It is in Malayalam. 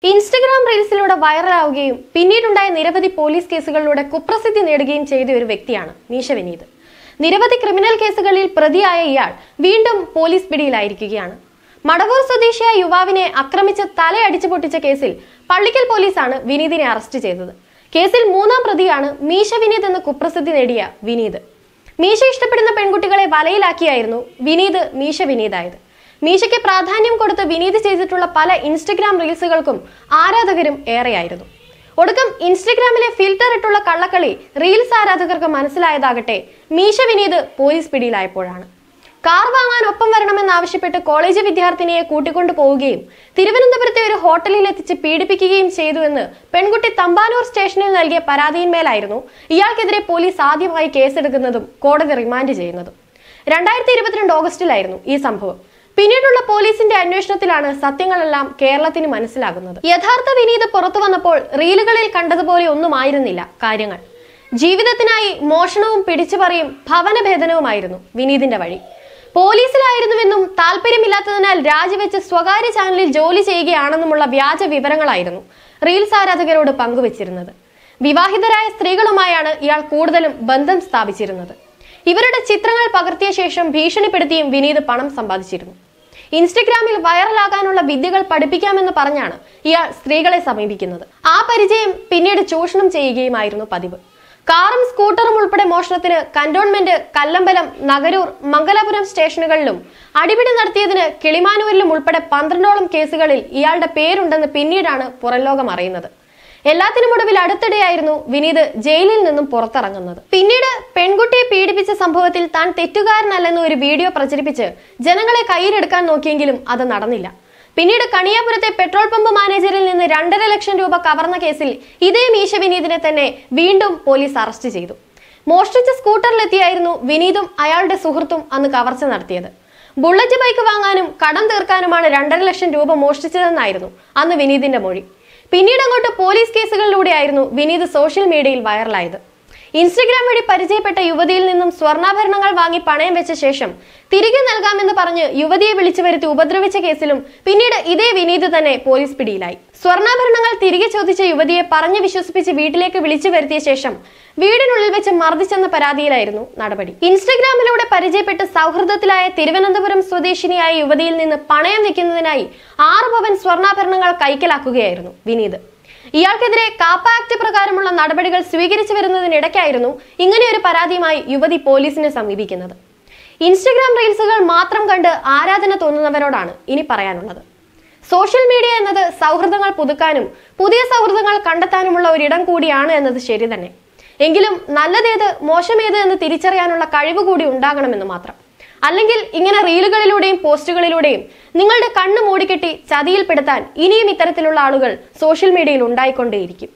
ഇൻസ്റ്റഗ്രാം റീൽസിലൂടെ വൈറലാവുകയും പിന്നീടുണ്ടായ നിരവധി പോലീസ് കേസുകളിലൂടെ കുപ്രസിദ്ധി നേടുകയും ചെയ്ത ഒരു വ്യക്തിയാണ് മീശ വിനീത് നിരവധി ക്രിമിനൽ കേസുകളിൽ പ്രതിയായ ഇയാൾ വീണ്ടും പോലീസ് പിടിയിലായിരിക്കുകയാണ് മടവൂർ സ്വദേശിയായ യുവാവിനെ ആക്രമിച്ച് തലയടിച്ചു പൊട്ടിച്ച കേസിൽ പള്ളിക്കൽ പോലീസാണ് വിനീതിനെ അറസ്റ്റ് ചെയ്തത് കേസിൽ മൂന്നാം പ്രതിയാണ് മീശ വിനീത് എന്ന കുപ്രസിദ്ധി നേടിയ വിനീത് മീശ ഇഷ്ടപ്പെടുന്ന പെൺകുട്ടികളെ വലയിലാക്കിയായിരുന്നു വിനീത് മീശ വിനീതായത് മീശയ്ക്ക് പ്രാധാന്യം കൊടുത്ത് വിനീത് ചെയ്തിട്ടുള്ള പല ഇൻസ്റ്റഗ്രാം റീൽസുകൾക്കും ആരാധകരും ഏറെയായിരുന്നു ഒടുക്കം ഇൻസ്റ്റഗ്രാമിലെ ഫിൽറ്റർ ഇട്ടുള്ള കള്ളക്കളി റീൽസ് ആരാധകർക്ക് മനസ്സിലായതാകട്ടെ മീശ വിനീത് പോലീസ് പിടിയിലായപ്പോഴാണ് കാർ വാങ്ങാൻ ഒപ്പം വരണമെന്നാവശ്യപ്പെട്ട് കോളേജ് വിദ്യാർത്ഥിനിയെ കൂട്ടിക്കൊണ്ടു പോവുകയും തിരുവനന്തപുരത്തെ ഒരു ഹോട്ടലിൽ എത്തിച്ച് പീഡിപ്പിക്കുകയും ചെയ്തുവെന്ന് പെൺകുട്ടി തമ്പാനൂർ സ്റ്റേഷനിൽ നൽകിയ പരാതിയിന്മേലായിരുന്നു ഇയാൾക്കെതിരെ പോലീസ് ആദ്യമായി കേസെടുക്കുന്നതും കോടതി റിമാൻഡ് ചെയ്യുന്നതും രണ്ടായിരത്തി ഇരുപത്തിരണ്ട് ഓഗസ്റ്റിലായിരുന്നു ഈ സംഭവം പിന്നീടുള്ള പോലീസിന്റെ അന്വേഷണത്തിലാണ് സത്യങ്ങളെല്ലാം കേരളത്തിന് മനസ്സിലാകുന്നത് യഥാർത്ഥ വിനീത് പുറത്തു വന്നപ്പോൾ റീലുകളിൽ കണ്ടതുപോലെ ഒന്നുമായിരുന്നില്ല കാര്യങ്ങൾ ജീവിതത്തിനായി മോഷണവും പിടിച്ചുപറിയും ഭവനഭേദനവുമായിരുന്നു വിനീതിന്റെ വഴി പോലീസിലായിരുന്നുവെന്നും താല്പര്യമില്ലാത്തതിനാൽ രാജിവെച്ച് സ്വകാര്യ ചാനലിൽ ജോലി ചെയ്യുകയാണെന്നുമുള്ള വ്യാജ വിവരങ്ങളായിരുന്നു റീൽസ് ആരാധകരോട് പങ്കുവച്ചിരുന്നത് വിവാഹിതരായ സ്ത്രീകളുമായാണ് ഇയാൾ കൂടുതലും ബന്ധം സ്ഥാപിച്ചിരുന്നത് ഇവരുടെ ചിത്രങ്ങൾ പകർത്തിയ ശേഷം ഭീഷണിപ്പെടുത്തിയും വിനീത് പണം സമ്പാദിച്ചിരുന്നു ഇൻസ്റ്റഗ്രാമിൽ വൈറലാകാനുള്ള വിദ്യകൾ പഠിപ്പിക്കാമെന്ന് പറഞ്ഞാണ് ഇയാൾ സ്ത്രീകളെ സമീപിക്കുന്നത് ആ പരിചയം പിന്നീട് ചൂഷണം ചെയ്യുകയുമായിരുന്നു പതിവ് കാറും സ്കൂട്ടറും ഉൾപ്പെടെ മോഷണത്തിന് കന്റോൺമെന്റ് കല്ലമ്പലം നഗരൂർ മംഗലാപുരം സ്റ്റേഷനുകളിലും അടിപിടി നടത്തിയതിന് കിളിമാനൂരിലും ഉൾപ്പെടെ പന്ത്രണ്ടോളം കേസുകളിൽ ഇയാളുടെ പേരുണ്ടെന്ന് പിന്നീടാണ് പുറംലോകം അറിയുന്നത് എല്ലാത്തിനും ഒടുവിൽ അടുത്തിടെയായിരുന്നു വിനീത് ജയിലിൽ നിന്നും പുറത്തിറങ്ങുന്നത് പിന്നീട് പെൺകുട്ടിയെ പീഡിപ്പിച്ച സംഭവത്തിൽ താൻ തെറ്റുകാരനല്ലെന്ന് ഒരു വീഡിയോ പ്രചരിപ്പിച്ച് ജനങ്ങളെ കയ്യിലെടുക്കാൻ നോക്കിയെങ്കിലും അത് നടന്നില്ല പിന്നീട് കണിയാപുരത്തെ പെട്രോൾ പമ്പ് മാനേജറിൽ നിന്ന് രണ്ടര ലക്ഷം രൂപ കവർന്ന കേസിൽ ഇതേ മീശ വിനീതിനെ തന്നെ വീണ്ടും പോലീസ് അറസ്റ്റ് ചെയ്തു മോഷ്ടിച്ച സ്കൂട്ടറിലെത്തിയായിരുന്നു വിനീതും അയാളുടെ സുഹൃത്തും അന്ന് കവർച്ച നടത്തിയത് ബുള്ളറ്റ് ബൈക്ക് വാങ്ങാനും കടം തീർക്കാനുമാണ് രണ്ടര ലക്ഷം രൂപ മോഷ്ടിച്ചതെന്നായിരുന്നു അന്ന് വിനീതിന്റെ മൊഴി പിന്നീട് അങ്ങോട്ട് പോലീസ് കേസുകളിലൂടെയായിരുന്നു വിനീത് സോഷ്യൽ മീഡിയയിൽ വൈറലായത് ഇൻസ്റ്റഗ്രാം വഴി പരിചയപ്പെട്ട യുവതിയിൽ നിന്നും സ്വർണ്ണാഭരണങ്ങൾ വാങ്ങി പണയം വെച്ച ശേഷം തിരികെ നൽകാമെന്ന് പറഞ്ഞ് യുവതിയെ വിളിച്ചു വരുത്തി ഉപദ്രവിച്ച കേസിലും പിന്നീട് ഇതേ വിനീത് തന്നെ പോലീസ് പിടിയിലായി സ്വർണ്ണാഭരണങ്ങൾ തിരികെ ചോദിച്ച യുവതിയെ പറഞ്ഞു വിശ്വസിപ്പിച്ച് വീട്ടിലേക്ക് വിളിച്ചു വരുത്തിയ ശേഷം വീടിനുള്ളിൽ വെച്ച് മർദ്ദിച്ചെന്ന പരാതിയിലായിരുന്നു നടപടി ഇൻസ്റ്റഗ്രാമിലൂടെ പരിചയപ്പെട്ട് സൗഹൃദത്തിലായ തിരുവനന്തപുരം സ്വദേശിനിയായ യുവതിയിൽ നിന്ന് പണയം വെക്കുന്നതിനായി ആറ് പവൻ സ്വർണ്ണാഭരണങ്ങൾ കൈക്കലാക്കുകയായിരുന്നു വിനീത് ഇയാൾക്കെതിരെ കാപ്പ ആക്ട് പ്രകാരമുള്ള നടപടികൾ സ്വീകരിച്ചു വരുന്നതിനിടയ്ക്കായിരുന്നു ഇങ്ങനെയൊരു പരാതിയുമായി യുവതി പോലീസിനെ സമീപിക്കുന്നത് ഇൻസ്റ്റഗ്രാം റീൽസുകൾ മാത്രം കണ്ട് ആരാധന തോന്നുന്നവരോടാണ് ഇനി പറയാനുള്ളത് സോഷ്യൽ മീഡിയ എന്നത് സൗഹൃദങ്ങൾ പുതുക്കാനും പുതിയ സൗഹൃദങ്ങൾ കണ്ടെത്താനുമുള്ള ഒരിടം കൂടിയാണ് എന്നത് ശരി തന്നെ എങ്കിലും നല്ലതേത് മോശമേത് എന്ന് തിരിച്ചറിയാനുള്ള കഴിവ് കൂടി ഉണ്ടാകണമെന്ന് മാത്രം അല്ലെങ്കിൽ ഇങ്ങനെ റീലുകളിലൂടെയും പോസ്റ്റുകളിലൂടെയും നിങ്ങളുടെ കണ്ണ് മൂടിക്കെട്ടി ചതിയിൽപ്പെടുത്താൻ ഇനിയും ഇത്തരത്തിലുള്ള ആളുകൾ സോഷ്യൽ മീഡിയയിൽ ഉണ്ടായിക്കൊണ്ടേയിരിക്കും